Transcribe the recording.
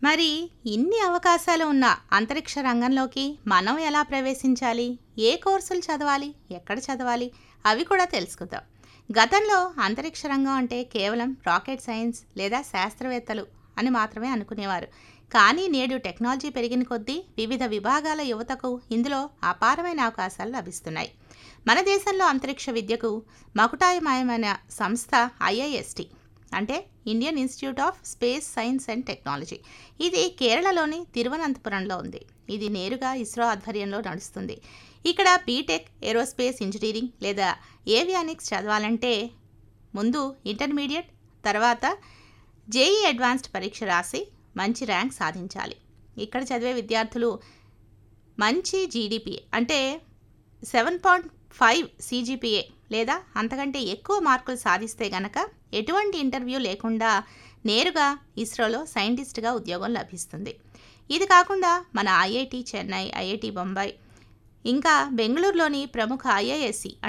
మరి ఇన్ని అవకాశాలు ఉన్న అంతరిక్ష రంగంలోకి మనం ఎలా ప్రవేశించాలి ఏ కోర్సులు చదవాలి ఎక్కడ చదవాలి అవి కూడా తెలుసుకుందాం గతంలో అంతరిక్ష రంగం అంటే కేవలం రాకెట్ సైన్స్ లేదా శాస్త్రవేత్తలు అని మాత్రమే అనుకునేవారు కానీ నేడు టెక్నాలజీ పెరిగిన కొద్దీ వివిధ విభాగాల యువతకు ఇందులో అపారమైన అవకాశాలు లభిస్తున్నాయి మన దేశంలో అంతరిక్ష విద్యకు మకుటాయమయమైన సంస్థ ఐఐఎస్టి అంటే Indian Institute of Space Science and Technology ఇది కేరళలోని తిరువనంతపురంలో ఉంది ఇది నేరుగా ఇస్రో ఆధ్వర్యంలో నడుస్తుంది ఇక్కడ బీటెక్ ఏరోస్పేస్ ఇంజనీరింగ్ లేదా ఏవియానిక్స్ చదవాలంటే ముందు ఇంటర్మీడియట్ తర్వాత జేఈ అడ్వాన్స్డ్ పరీక్ష రాసి మంచి ర్యాంక్ సాధించాలి ఇక్కడ చదివే విద్యార్థులు మంచి జీడిపి అంటే సెవెన్ పాయింట్ ఫైవ్ సీజీపీఏ లేదా అంతకంటే ఎక్కువ మార్కులు సాధిస్తే గనక ఎటువంటి ఇంటర్వ్యూ లేకుండా నేరుగా ఇస్రోలో సైంటిస్ట్గా ఉద్యోగం లభిస్తుంది ఇది కాకుండా మన ఐఐటి చెన్నై ఐఐటి బొంబాయి ఇంకా బెంగళూరులోని ప్రముఖ ఐఐఎస్సి